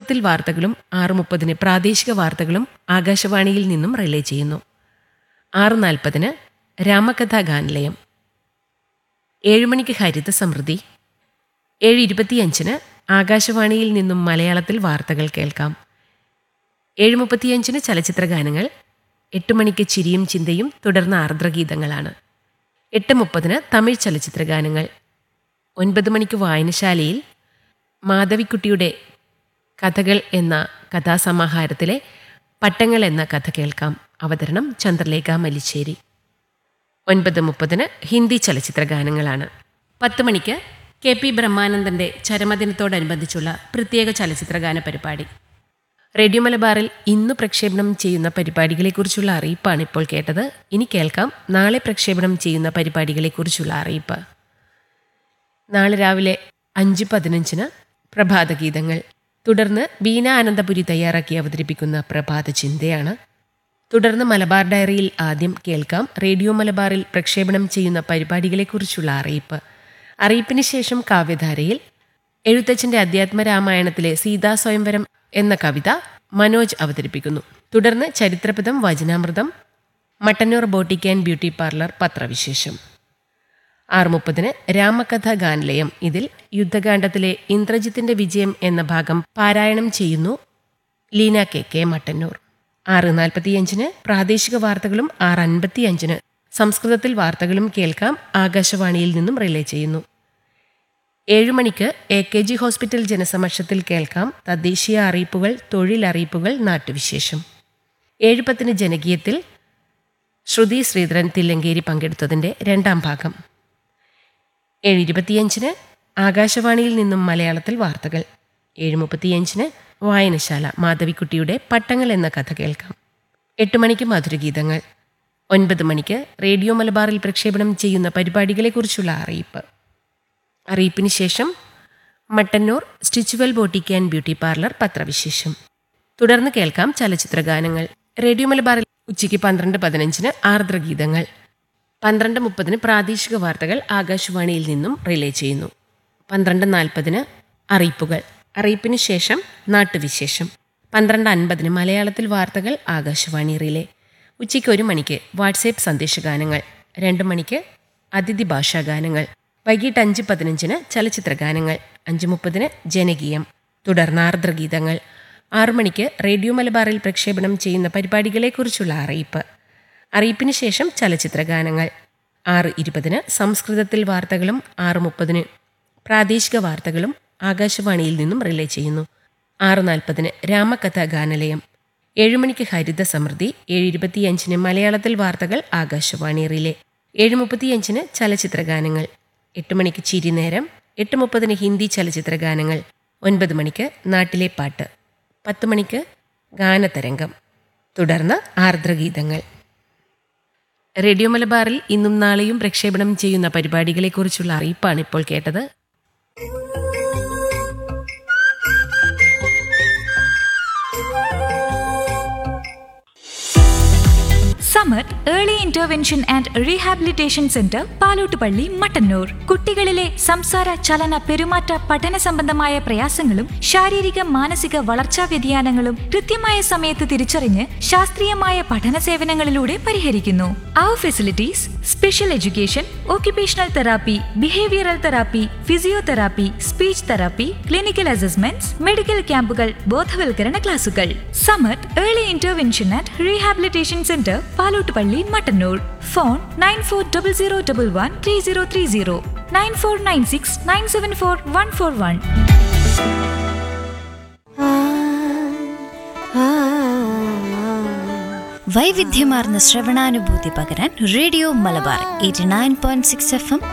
സംസ്കൃതത്തിൽ വാർത്തകളും ആറ് മുപ്പതിന് പ്രാദേശിക വാർത്തകളും ആകാശവാണിയിൽ നിന്നും റിലേ ചെയ്യുന്നു ആറ് നാൽപ്പതിന് രാമകഥാ ഗാനലയം ഏഴ് മണിക്ക് ഹരിത സമൃദ്ധി ഏഴ് ഇരുപത്തിയഞ്ചിന് ആകാശവാണിയിൽ നിന്നും മലയാളത്തിൽ വാർത്തകൾ കേൾക്കാം ഏഴ് മുപ്പത്തിയഞ്ചിന് ചലച്ചിത്ര ഗാനങ്ങൾ എട്ട് മണിക്ക് ചിരിയും ചിന്തയും തുടർന്ന് ആർദ്രഗീതങ്ങളാണ് എട്ട് മുപ്പതിന് തമിഴ് ചലച്ചിത്ര ഗാനങ്ങൾ ഒൻപത് മണിക്ക് വായനശാലയിൽ മാധവിക്കുട്ടിയുടെ കഥകൾ എന്ന കഥാസമാഹാരത്തിലെ പട്ടങ്ങൾ എന്ന കഥ കേൾക്കാം അവതരണം ചന്ദ്രലേഖ മലിശ്ശേരി ഒൻപത് മുപ്പതിന് ഹിന്ദി ചലച്ചിത്ര ഗാനങ്ങളാണ് പത്ത് മണിക്ക് കെ പി ബ്രഹ്മാനന്ദന്റെ ചരമദിനത്തോടനുബന്ധിച്ചുള്ള പ്രത്യേക ചലച്ചിത്ര ഗാന പരിപാടി റേഡിയോ മലബാറിൽ ഇന്ന് പ്രക്ഷേപണം ചെയ്യുന്ന പരിപാടികളെക്കുറിച്ചുള്ള അറിയിപ്പാണ് ഇപ്പോൾ കേട്ടത് ഇനി കേൾക്കാം നാളെ പ്രക്ഷേപണം ചെയ്യുന്ന പരിപാടികളെക്കുറിച്ചുള്ള അറിയിപ്പ് നാളെ രാവിലെ അഞ്ച് പതിനഞ്ചിന് പ്രഭാതഗീതങ്ങൾ തുടർന്ന് ബീന ആനന്ദപുരി തയ്യാറാക്കി അവതരിപ്പിക്കുന്ന പ്രഭാത ചിന്തയാണ് തുടർന്ന് മലബാർ ഡയറിയിൽ ആദ്യം കേൾക്കാം റേഡിയോ മലബാറിൽ പ്രക്ഷേപണം ചെയ്യുന്ന പരിപാടികളെക്കുറിച്ചുള്ള അറിയിപ്പ് അറിയിപ്പിന് ശേഷം കാവ്യധാരയിൽ എഴുത്തച്ഛന്റെ അധ്യാത്മരാമായണത്തിലെ സീതാ സ്വയംവരം എന്ന കവിത മനോജ് അവതരിപ്പിക്കുന്നു തുടർന്ന് ചരിത്രപദം വചനാമൃതം Mattannur boutique and beauty parlour പത്രവിശേഷം ആറ് മുപ്പതിന് രാമകഥ ഗാനലയം ഇതിൽ യുദ്ധകാണ്ഡത്തിലെ ഇന്ദ്രജിത്തിന്റെ വിജയം എന്ന ഭാഗം പാരായണം ചെയ്യുന്നു ലീന കെ കെ മട്ടന്നൂർ ആറ് നാൽപ്പത്തിയഞ്ചിന് പ്രാദേശിക വാർത്തകളും ആറ് അൻപത്തിയഞ്ചിന് സംസ്കൃതത്തിൽ വാർത്തകളും കേൾക്കാം ആകാശവാണിയിൽ നിന്നും റിലേ ചെയ്യുന്നു ഏഴു മണിക്ക് എ കെ ജി ഹോസ്പിറ്റൽ ജനസമക്ഷത്തിൽ കേൾക്കാം തദ്ദേശീയ അറിയിപ്പുകൾ തൊഴിലറിയിപ്പുകൾ നാട്ടുവിശേഷം ഏഴ് പത്തിന് ജനകീയത്തിൽ ശ്രുതി ശ്രീധരൻ തില്ലങ്കേരി പങ്കെടുത്തതിന്റെ രണ്ടാം ഭാഗം ഏഴ് ഇരുപത്തിയഞ്ചിന് ആകാശവാണിയിൽ നിന്നും മലയാളത്തിൽ വാർത്തകൾ ഏഴ് മുപ്പത്തിയഞ്ചിന് വായനശാല മാധവിക്കുട്ടിയുടെ പട്ടങ്ങൾ എന്ന കഥ കേൾക്കാം എട്ട് മണിക്ക് മധുരഗീതങ്ങൾ ഒൻപത് മണിക്ക് റേഡിയോ മലബാറിൽ പ്രക്ഷേപണം ചെയ്യുന്ന പരിപാടികളെക്കുറിച്ചുള്ള അറിയിപ്പ് അറിയിപ്പിന് ശേഷം മട്ടന്നൂർ സ്റ്റിച്ചുവൽ ബോട്ടിക് ആൻഡ് ബ്യൂട്ടി പാർലർ പത്രവിശേഷം തുടർന്ന് കേൾക്കാം ചലച്ചിത്ര ഗാനങ്ങൾ റേഡിയോ മലബാറിൽ ഉച്ചയ്ക്ക് പന്ത്രണ്ട് പതിനഞ്ചിന് ആർദ്രഗീതങ്ങൾ പന്ത്രണ്ട് മുപ്പതിന് പ്രാദേശിക വാർത്തകൾ ആകാശവാണിയിൽ നിന്നും റിലേ ചെയ്യുന്നു പന്ത്രണ്ട് നാൽപ്പതിന് അറിയിപ്പുകൾ അറിയിപ്പിന് ശേഷം നാട്ടുവിശേഷം പന്ത്രണ്ട് അൻപതിന് മലയാളത്തിൽ വാർത്തകൾ ആകാശവാണി റിലേ ഉച്ചയ്ക്ക് ഒരു മണിക്ക് വാട്സേപ്പ് സന്ദേശഗാനങ്ങൾ രണ്ട് മണിക്ക് അതിഥി ഭാഷാ ഗാനങ്ങൾ വൈകിട്ട് അഞ്ച് പതിനഞ്ചിന് ചലച്ചിത്ര ഗാനങ്ങൾ അഞ്ച് മുപ്പതിന് ജനകീയം തുടർന്ന് ആർദ്രഗീതങ്ങൾ ആറു മണിക്ക് റേഡിയോ മലബാറിൽ പ്രക്ഷേപണം ചെയ്യുന്ന പരിപാടികളെക്കുറിച്ചുള്ള അറിയിപ്പ് അറിയിപ്പിന് ശേഷം ചലച്ചിത്ര ഗാനങ്ങൾ ആറ് ഇരുപതിന് സംസ്കൃതത്തിൽ വാർത്തകളും ആറ് മുപ്പതിന് പ്രാദേശിക വാർത്തകളും ആകാശവാണിയിൽ നിന്നും റിലേ ചെയ്യുന്നു ആറ് നാൽപ്പതിന് രാമകഥ ഗാനലയം ഏഴുമണിക്ക് ഹരിത സമൃദ്ധി ഏഴ് ഇരുപത്തിയഞ്ചിന് മലയാളത്തിൽ വാർത്തകൾ ആകാശവാണി റിലേ ഏഴ് മുപ്പത്തിയഞ്ചിന് ചലച്ചിത്ര ഗാനങ്ങൾ എട്ട് മണിക്ക് ചിരിനേരം എട്ട് മുപ്പതിന് ഹിന്ദി ചലച്ചിത്ര ഗാനങ്ങൾ ഒൻപത് മണിക്ക് നാട്ടിലെ പാട്ട് പത്ത് മണിക്ക് ഗാനതരംഗം തുടർന്ന് ആർദ്രഗീതങ്ങൾ റേഡിയോ മലബാറിൽ ഇന്നും നാളെയും പ്രക്ഷേപണം ചെയ്യുന്ന പരിപാടികളെക്കുറിച്ചുള്ള അറിയിപ്പാണ് ഇപ്പോൾ കേട്ടത് Samath early intervention and rehabilitation centre Palottupalli Mattannur കുട്ടികളിലെ സംസാര ചലന പെരുമാറ്റ പഠന സംബന്ധമായ പ്രയാസങ്ങളും ശാരീരിക മാനസിക വളർച്ചാ വ്യതിയാനങ്ങളും കൃത്യമായ സമയത്ത് തിരിച്ചറിഞ്ഞ് ശാസ്ത്രീയമായ പഠന സേവനങ്ങളിലൂടെ പരിഹരിക്കുന്നു അവർ facilities special education occupational therapy behavioural therapy physiotherapy speech therapy clinical assessments medical ക്യാമ്പുകൾ ബോധവൽക്കരണ ക്ലാസുകൾ Samath early intervention and rehabilitation centre Palottupalli Mattannur phone nine four double zero double one three zero three zero nine four nine six nine seven four one four one വൈവിധ്യമാർന്ന ശ്രവണാനുഭൂതി പകരാൻ radio Malabar eighty nine point six F M